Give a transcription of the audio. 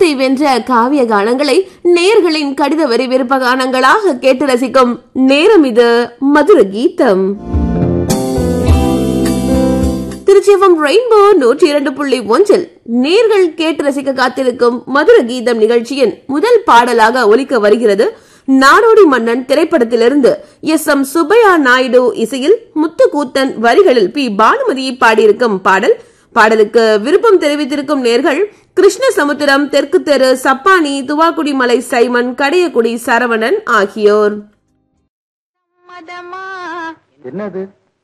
காலத்தை வென்ற காவிய கானங்களை நேர்களின் கடித வரி விருப்ப கானங்களாக கேட்டு ரசிக்கும் நேரம் இது மதுர கீதம் திருச்சிவம் ரெயின்போ நூற்றி இரண்டு புள்ளி ஒன்றில் நேர்கள் கேட்டு ரசிக்க காத்திருக்கும் மதுர கீதம் நிகழ்ச்சியின் முதல் பாடலாக ஒலிக்க வருகிறது நாடோடி மன்னன் திரைப்படத்திலிருந்து எஸ் எம் சுப்பையா நாயுடு இசையில் முத்துக்கூத்தன் வரிகளில் பி பானுமதியை பாடியிருக்கும் பாடல் பாடலுக்கு விருப்பம் தெரிவித்திருக்கும் நேர்கள் கிருஷ்ணசமுத்திரம் தெற்கு தெரு சப்பானி துவாக்குடி மலை சைமன் கடையக்குடி சரவணன் ஆகியோர் மதமா என்னது